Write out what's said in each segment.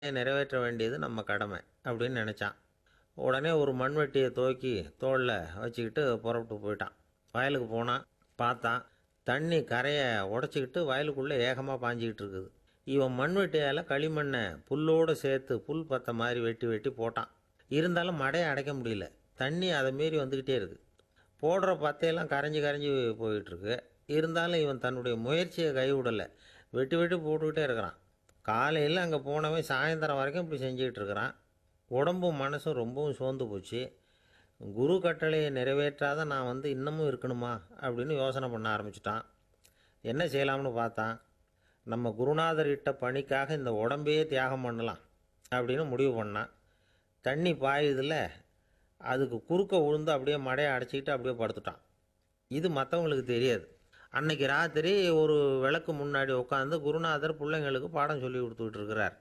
நிறைவேற்ற வேண்டியது நம்ம கடமை அப்படின்னு நினச்சான் உடனே ஒரு மண்வெட்டியை தூக்கி தோளில் வச்சுக்கிட்டு புறப்பட்டு போயிட்டான் வயலுக்கு போனான் பார்த்தான் தண்ணி கரையை உடச்சிக்கிட்டு வயலுக்குள்ளே ஏகமாக பாஞ்சிக்கிட்டு இருக்குது இவன் மண்வெட்டியால் களிமண்ணை புல்லோடு சேர்த்து புல் பத்த மாதிரி வெட்டி வெட்டி போட்டான் இருந்தாலும் மடையை அடைக்க முடியல தண்ணி அதை மீறி வந்துக்கிட்டே இருக்குது போடுற பத்தையெல்லாம் கரைஞ்சி கரைஞ்சி போயிட்டுருக்கு இருந்தாலும் இவன் தன்னுடைய முயற்சியை கைவிடலை வெட்டி வெட்டி போட்டுக்கிட்டே இருக்கிறான் காலையில் அங்கே போனவன் சாயந்தரம் வரைக்கும் இப்படி செஞ்சுக்கிட்டு இருக்கிறான் உடம்பும் மனசும் ரொம்பவும் சோர்ந்து போச்சு குரு கட்டளையை நிறைவேற்றாத நான் வந்து இன்னமும் இருக்கணுமா அப்படின்னு யோசனை பண்ண ஆரம்பிச்சிட்டான் என்ன செய்யலாம்னு பார்த்தான் நம்ம குருநாதர் இட்ட பணிக்காக இந்த உடம்பையே தியாகம் பண்ணலாம் அப்படின்னு முடிவு பண்ணான் தண்ணி பாயுதில்ல அதுக்கு குறுக்க விழுந்து அப்படியே மடையை அடைச்சிக்கிட்டு அப்படியே படுத்துட்டான் இது மற்றவங்களுக்கு தெரியாது அன்னைக்கு ராத்திரி ஒரு விளக்கு முன்னாடி உட்காந்து குருநாதர் பிள்ளைங்களுக்கு பாடம் சொல்லி கொடுத்துக்கிட்டு இருக்கிறார்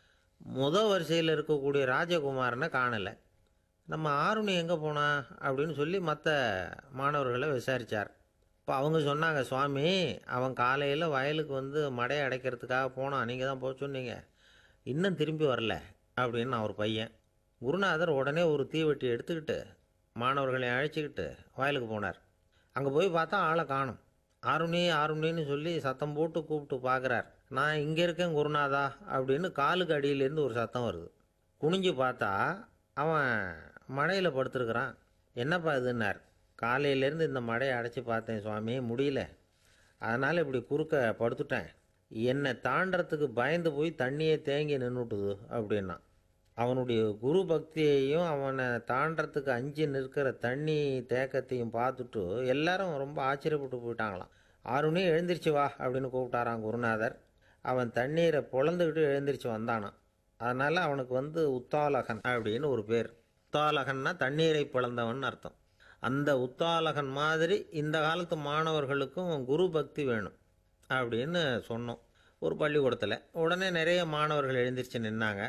முத வரிசையில் இருக்கக்கூடிய ராஜகுமாரனை காணலை நம்ம ஆருணி எங்கே போனா அப்படின்னு சொல்லி மற்ற மாணவர்களை விசாரித்தார் இப்போ அவங்க சொன்னாங்க சுவாமி அவன் காலையில் வயலுக்கு வந்து மடையை அடைக்கிறதுக்காக போனான் நீங்கள் தான் போக சொன்னீங்க இன்னும் திரும்பி வரல அப்படின்னு அவர் பையன் குருநாதர் உடனே ஒரு தீவெட்டி எடுத்துக்கிட்டு மாணவர்களை அழைச்சிக்கிட்டு வயலுக்கு போனார் அங்கே போய் பார்த்தா ஆளை காணும் ஆருணி ஆருணின்னு சொல்லி சத்தம் போட்டு கூப்பிட்டு பார்க்குறார் நான் இங்கே இருக்கேன் குருநாதா அப்படின்னு காலுக்கு அடியிலேருந்து ஒரு சத்தம் வருது குனிஞ்சு பார்த்தா அவன் மழையில் படுத்துருக்குறான் என்னப்பா இதுன்னார் காலையிலேருந்து இந்த மழையை அடைச்சி பார்த்தேன் சுவாமி முடியல அதனால் இப்படி குறுக்க படுத்துட்டேன் என்னை தாண்டறதுக்கு பயந்து போய் தண்ணியே தேங்கி நின்றுட்டுது அப்படின்னா அவனுடைய குரு பக்தியையும் அவனை தாண்டறதுக்கு அஞ்சு நிற்கிற தண்ணி தேக்கத்தையும் பார்த்துட்டு எல்லாரும் ரொம்ப ஆச்சரியப்பட்டு போயிட்டாங்களாம் ஆறுனே எழுந்திரிச்சு வா அப்படின்னு கூப்பிட்டாராம் குருநாதர் அவன் தண்ணீரை பொழந்துக்கிட்டு எழுந்திரிச்சு வந்தானான் அதனால் அவனுக்கு வந்து உத்தாலகன் அப்படின்னு ஒரு பேர் உத்தாலகன்னா தண்ணீரை பிளந்தவன் அர்த்தம் அந்த உத்தாலகன் மாதிரி இந்த காலத்து மாணவர்களுக்கும் குரு பக்தி வேணும் அப்படின்னு சொன்னோம் ஒரு பள்ளிக்கூடத்தில் உடனே நிறைய மாணவர்கள் எழுந்திரிச்சு நின்னாங்க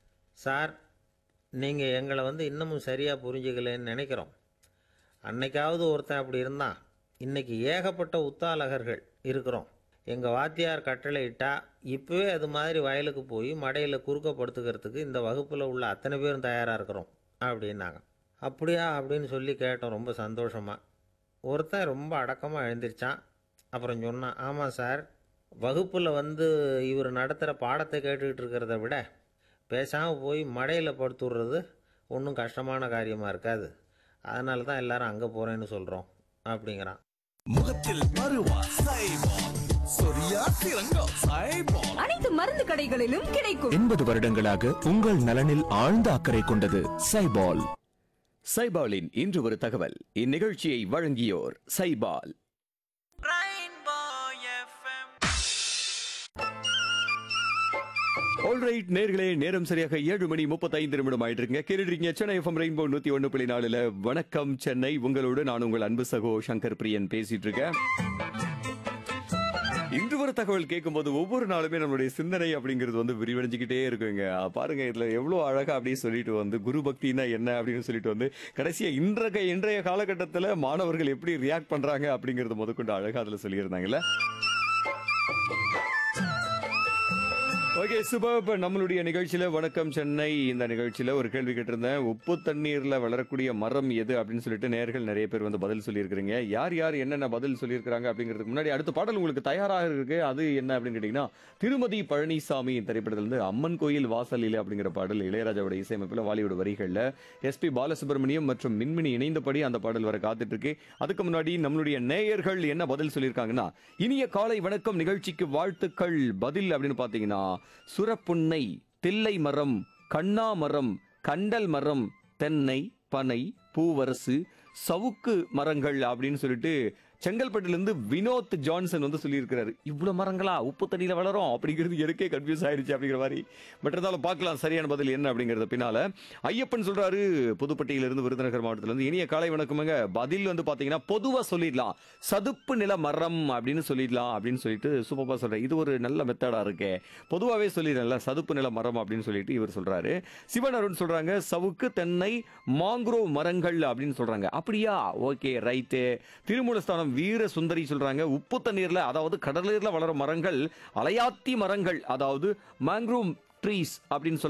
சார் நீங்கள் எங்களை வந்து இன்னமும் சரியாக புரிஞ்சுக்கலன்னு நினைக்கிறோம் அன்னைக்காவது ஒருத்தன் அப்படி இருந்தான் இன்னைக்கு ஏகப்பட்ட உத்தாலகர்கள் இருக்கிறோம் எங்கள் வாத்தியார் கட்டளை இட்டா இப்போவே அது மாதிரி வயலுக்கு போய் மடையில் குறுக்க படுத்துக்கிறதுக்கு இந்த வகுப்பில் உள்ள அத்தனை பேரும் தயாராக இருக்கிறோம் அப்படின்னாங்க அப்படியா அப்படின்னு சொல்லி கேட்டோம் ரொம்ப சந்தோஷமாக ஒருத்தன் ரொம்ப அடக்கமாக எழுந்திரிச்சான் அப்புறம் சொன்னான் ஆமாம் சார் வகுப்பில் வந்து இவர் நடத்துகிற பாடத்தை கேட்டுக்கிட்டு இருக்கிறத விட பேசாமல் போய் மடையில் படுத்துடுறது ஒன்றும் கஷ்டமான காரியமாக இருக்காது அதனால தான் எல்லாரும் அங்கே போகிறேன்னு சொல்கிறோம் அப்படிங்கிறான் முகத்தில் பருவா சைபால் சொரியா சிறங்கம் சைபால் அனைத்து மருந்து கடைகளிலும் கிடைக்கும் எண்பது வருடங்களாக உங்கள் நலனில் ஆழ்ந்த அக்கறை கொண்டது சைபால் சைபாலின் இன்று ஒரு தகவல் இந்நிகழ்ச்சியை வழங்கியோர் சைபால் ஆல்ரைட் நேர்களே நேரம் சரியாக ஏழு மணி முப்பத்தைந்து நிமிடம் ஆயிட்டு இருக்குங்க கேட்டுருக்கீங்க சென்னை எஃப்எம் ரெயின்போ நூத்தி ஒன்று புள்ளி நாலுல வணக்கம் சென்னை உங்களோடு நான் உங்கள் அன்பு சகோ சங்கர் பிரியன் பேசிட்டு இருக்கேன் இன்று ஒரு தகவல் கேட்கும்போது ஒவ்வொரு நாளுமே நம்மளுடைய சிந்தனை அப்படிங்கிறது வந்து விரிவடைஞ்சுக்கிட்டே இருக்குங்க பாருங்க இதுல எவ்வளவு அழகா அப்படியே சொல்லிட்டு வந்து குரு பக்தினா என்ன அப்படின்னு சொல்லிட்டு வந்து கடைசியா இன்றைய இன்றைய காலகட்டத்துல மாணவர்கள் எப்படி ரியாக்ட் பண்றாங்க அப்படிங்கறது முதற்கொண்டு அழகா அதுல சொல்லியிருந்தாங்கல்ல ஓகே சூப்பர் இப்போ நம்மளுடைய நிகழ்ச்சியில வணக்கம் சென்னை இந்த நிகழ்ச்சியில ஒரு கேள்வி கேட்டிருந்தேன் உப்பு தண்ணீர்ல வளரக்கூடிய மரம் எது அப்படின்னு சொல்லிட்டு நேர்கள் நிறைய பேர் வந்து பதில் சொல்லியிருக்கிறீங்க யார் யார் என்னென்ன பதில் சொல்லியிருக்கிறாங்க அப்படிங்கிறதுக்கு முன்னாடி அடுத்த பாடல் உங்களுக்கு தயாராக இருக்கு அது என்ன அப்படின்னு கேட்டீங்கன்னா திருமதி பழனிசாமி திரைப்படத்துல இருந்து அம்மன் கோயில் வாசலில் அப்படிங்கிற பாடல் இளையராஜாவோட இசையமைப்பில் பாலிவுட் வரிகள்ல எஸ்பி பாலசுப்ரமணியம் மற்றும் மின்மினி இணைந்தபடி அந்த பாடல் வர காத்துட்டு இருக்கு அதுக்கு முன்னாடி நம்மளுடைய நேயர்கள் என்ன பதில் சொல்லியிருக்காங்கன்னா இனிய காலை வணக்கம் நிகழ்ச்சிக்கு வாழ்த்துக்கள் பதில் அப்படின்னு பாத்தீங்கன்னா சுரப்புன்னை தில்லை மரம் கண்ணா மரம் கண்டல் மரம் தென்னை பனை பூவரசு சவுக்கு மரங்கள் அப்படின்னு சொல்லிட்டு செங்கல்பட்டுலேருந்து வினோத் ஜான்சன் வந்து சொல்லியிருக்கிறாரு இவ்வளோ மரங்களா உப்பு தண்ணியில் வளரும் அப்படிங்கிறது எனக்கே கன்ஃபியூஸ் ஆயிடுச்சு அப்படிங்கிற மாதிரி பட் இருந்தாலும் பார்க்கலாம் சரியான பதில் என்ன அப்படிங்கிறத பின்னால ஐயப்பன் சொல்றாரு புதுப்பட்டியிலிருந்து விருதுநகர் மாவட்டத்திலிருந்து இனிய காலை வணக்கமுங்க பதில் வந்து பார்த்தீங்கன்னா பொதுவாக சொல்லிடலாம் சதுப்பு நில மரம் அப்படின்னு சொல்லிடலாம் அப்படின்னு சொல்லிட்டு சூப்பராக சொல்றேன் இது ஒரு நல்ல மெத்தடா இருக்கே பொதுவாகவே சொல்லிடல சதுப்பு நில மரம் அப்படின்னு சொல்லிட்டு இவர் சொல்றாரு சிவன் அருண் சொல்றாங்க சவுக்கு தென்னை மாங்குரோவ் மரங்கள் அப்படின்னு சொல்றாங்க அப்படியா ஓகே ரைட்டு திருமூலஸ்தானம் வீர சுந்தரி சொல்றாங்க உப்பு தண்ணீர்ல அதாவது கடல் நீர்ல வளரும் மரங்கள் அலையாத்தி மரங்கள் அதாவது மேங்க்ரூவ் ட்ரீஸ் அப்படின்னு சொல்ல